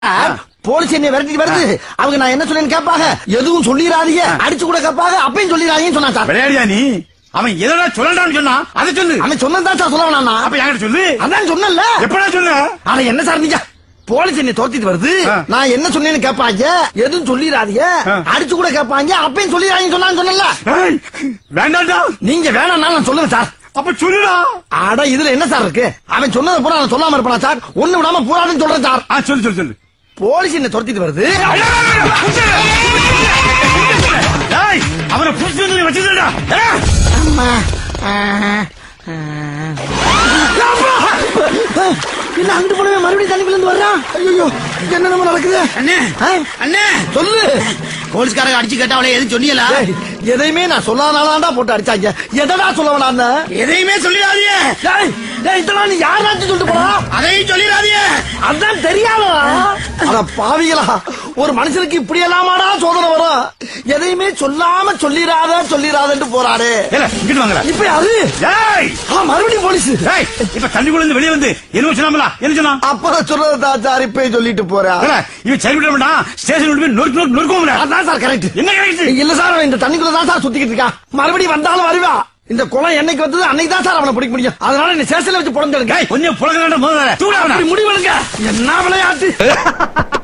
Police என்னை விரட்டிட்டு வருது அவங்க நான் என்ன சொன்னேன்னு கேட்பாங்க எதுவும் சொல்லிடாதீங்க அடிச்சு கூட கேட்பாங்க அப்பயும் சொல்லிடாதீங்கன்னு சொன்னா சார் விளையாடியா நீ அவன் எதனா சொல்லலாம்னு சொன்னா அதை சொல்லு அவன் சொன்னதான் சார் சொல்ல வேணாம் அப்ப என்கிட்ட சொல்லு அதான் சொன்னல எப்படா சொன்ன ஆனா என்ன சார் நீங்க போலீஸ் என்னை தோத்திட்டு வருது ஆ. நான் என்ன சொன்னேன்னு கேட்பாங்க எதுவும் சொல்லிடாதீங்க ஆ. அடிச்சு கூட கேட்பாங்க அப்பயும் சொல்லிடாதீங்கன்னு சொன்னான்னு சொன்னல ஏய், வேண்டாம்டா நீங்க வேணாம்னா நான் சொல்லுவேன் சார் அப்ப சொல்லுடா அட இதுல என்ன சார் இருக்கு அவன் சொன்னதை பூரா நான் சொல்லாம இருப்பானா சார் ஒண்ணு விடாம பூரான்னு சொல்றேன் சார் ஆ சொல்லு சொல்லு சொல்லு போலீஸ் என்ன துரத்திட்டு வருது ஏய், அவனை புடிச்சு வச்சுடா அம்மா ஆ, ஆ. அப்பா! என்ன அங்கிட்டு போனவே மறுபடியும் தண்ணிக்குள்ள இருந்து வர்றான் ஐயோ என்ன நம்ம நடக்குது அண்ணே ஆ? அண்ணே சொல்லு போலீஸ்காரங்க அடிச்சு கேட்டா அவளை எதுவும் சொன்னீங்களா ஏய், எதையுமே நான் சொல்லாதானா போட்டு அடிச்சாங்க எதடா சொல்ல வேணான்னு எதையுமே சொல்லிடாதீங்க டேய், டேய், இதெல்லாம் நீ யாராச்சும் சொல்லிட்டு போறா அதையும் சொல்லிடாதீங்க அதான் தெரியாதா அட பாவிகளா ஒரு மனுஷனுக்கு இப்படி எல்லாமாடா சோதனை வரும் எதையுமே சொல்லாம சொல்லிராத சொல்லிராதன்ட்டு போறாரு ஏல இங்கிட்டு வாங்கடா இப்ப அது ஏய் ஆ, மறுபடியும் போலீஸ் ஏய் இப்ப தண்ணிக்குள்ள இருந்து வெளியே வந்து என்ன சொன்னாமலா என்ன சொன்னா அப்புறம் சொல்றதா சார் இப்ப சொல்லிட்டு போறா ஏல, இவன் சரி விட மாட்டான் ஸ்டேஷன் போய் நொறுக்கு நொறுக்கு நொறுக்குவோம்ல அதான் சார் கரெக்ட் என்ன கிடைக்குது இல்ல சார் அவன் இந்த தண்ணிக்குள்ள தான் சார் சுத்திக்கிட்டு இருக்கான் மறுபடியும் வந்தாலும் வருவா இந்த குளம் என்னைக்கு வந்தது அன்னைக்கு தான் சார் அவனை பிடிக்க முடியும் அதனால இந்த ஸ்டேஷன்ல வச்சு புடஞ்சிருக்கேன் ஏய், கொஞ்சம் புலக முதல்ல தூடா முடிவெடுங்க என்ன விளையாட்டு